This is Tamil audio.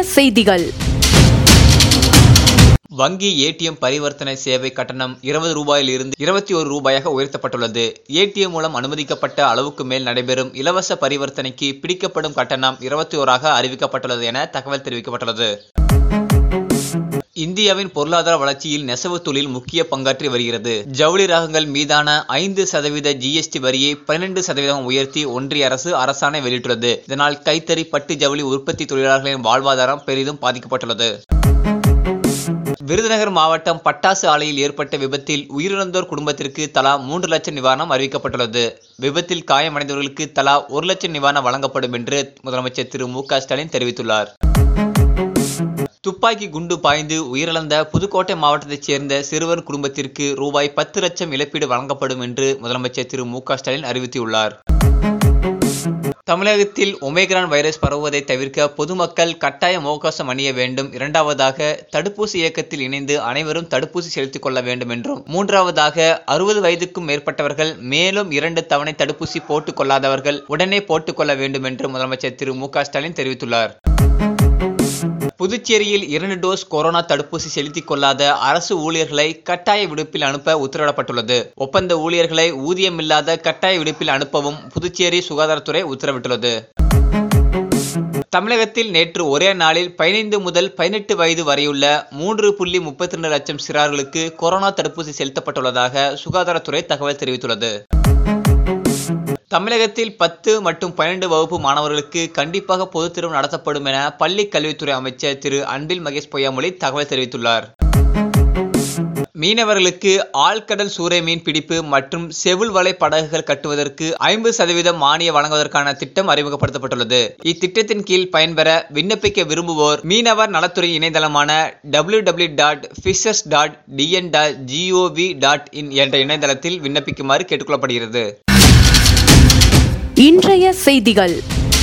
செய்திகள் வங்கி ஏடிஎம் பரிவர்த்தனை சேவை கட்டணம் இருபது ரூபாயில் இருந்து இருபத்தி ஒரு ரூபாயாக உயர்த்தப்பட்டுள்ளது ஏடிஎம் மூலம் அனுமதிக்கப்பட்ட அளவுக்கு மேல் நடைபெறும் இலவச பரிவர்த்தனைக்கு பிடிக்கப்படும் கட்டணம் இருபத்தி ஓராக அறிவிக்கப்பட்டுள்ளது என தகவல் தெரிவிக்கப்பட்டுள்ளது இந்தியாவின் பொருளாதார வளர்ச்சியில் நெசவு தொழில் முக்கிய பங்காற்றி வருகிறது ஜவுளி ரகங்கள் மீதான ஐந்து சதவீத ஜிஎஸ்டி வரியை பன்னிரண்டு சதவீதம் உயர்த்தி ஒன்றிய அரசு அரசாணை வெளியிட்டுள்ளது இதனால் கைத்தறி பட்டு ஜவுளி உற்பத்தி தொழிலாளர்களின் வாழ்வாதாரம் பெரிதும் பாதிக்கப்பட்டுள்ளது விருதுநகர் மாவட்டம் பட்டாசு ஆலையில் ஏற்பட்ட விபத்தில் உயிரிழந்தோர் குடும்பத்திற்கு தலா மூன்று லட்சம் நிவாரணம் அறிவிக்கப்பட்டுள்ளது விபத்தில் காயமடைந்தவர்களுக்கு தலா ஒரு லட்சம் நிவாரணம் வழங்கப்படும் என்று முதலமைச்சர் திரு மு க ஸ்டாலின் தெரிவித்துள்ளார் துப்பாக்கி குண்டு பாய்ந்து உயிரிழந்த புதுக்கோட்டை மாவட்டத்தைச் சேர்ந்த சிறுவர் குடும்பத்திற்கு ரூபாய் பத்து லட்சம் இழப்பீடு வழங்கப்படும் என்று முதலமைச்சர் திரு மு க ஸ்டாலின் அறிவித்துள்ளார் தமிழகத்தில் ஒமேக்ரான் வைரஸ் பரவுவதை தவிர்க்க பொதுமக்கள் கட்டாய முகக்கவசம் அணிய வேண்டும் இரண்டாவதாக தடுப்பூசி இயக்கத்தில் இணைந்து அனைவரும் தடுப்பூசி செலுத்திக் கொள்ள வேண்டும் என்றும் மூன்றாவதாக அறுபது வயதுக்கும் மேற்பட்டவர்கள் மேலும் இரண்டு தவணை தடுப்பூசி போட்டுக் கொள்ளாதவர்கள் உடனே போட்டுக் கொள்ள வேண்டும் என்று முதலமைச்சர் திரு மு க ஸ்டாலின் தெரிவித்துள்ளார் புதுச்சேரியில் இரண்டு டோஸ் கொரோனா தடுப்பூசி செலுத்திக் கொள்ளாத அரசு ஊழியர்களை கட்டாய விடுப்பில் அனுப்ப உத்தரவிடப்பட்டுள்ளது ஒப்பந்த ஊழியர்களை ஊதியமில்லாத கட்டாய விடுப்பில் அனுப்பவும் புதுச்சேரி சுகாதாரத்துறை உத்தரவிட்டுள்ளது தமிழகத்தில் நேற்று ஒரே நாளில் பதினைந்து முதல் பதினெட்டு வயது வரையுள்ள மூன்று புள்ளி முப்பத்தி ரெண்டு லட்சம் சிறார்களுக்கு கொரோனா தடுப்பூசி செலுத்தப்பட்டுள்ளதாக சுகாதாரத்துறை தகவல் தெரிவித்துள்ளது தமிழகத்தில் பத்து மற்றும் பன்னெண்டு வகுப்பு மாணவர்களுக்கு கண்டிப்பாக பொதுத் தேர்வு நடத்தப்படும் என பள்ளி கல்வித்துறை அமைச்சர் திரு அன்பில் மகேஷ் பொய்யாமொழி தகவல் தெரிவித்துள்ளார் மீனவர்களுக்கு ஆழ்கடல் சூறை மீன் பிடிப்பு மற்றும் செவுள் வலை படகுகள் கட்டுவதற்கு ஐம்பது சதவீதம் மானியம் வழங்குவதற்கான திட்டம் அறிமுகப்படுத்தப்பட்டுள்ளது இத்திட்டத்தின் கீழ் பயன்பெற விண்ணப்பிக்க விரும்புவோர் மீனவர் நலத்துறை இணையதளமான W W dot fishers dot T N dot G O V dot in என்ற இணையதளத்தில் விண்ணப்பிக்குமாறு கேட்டுக்கொள்ளப்படுகிறது இன்றைய செய்திகள்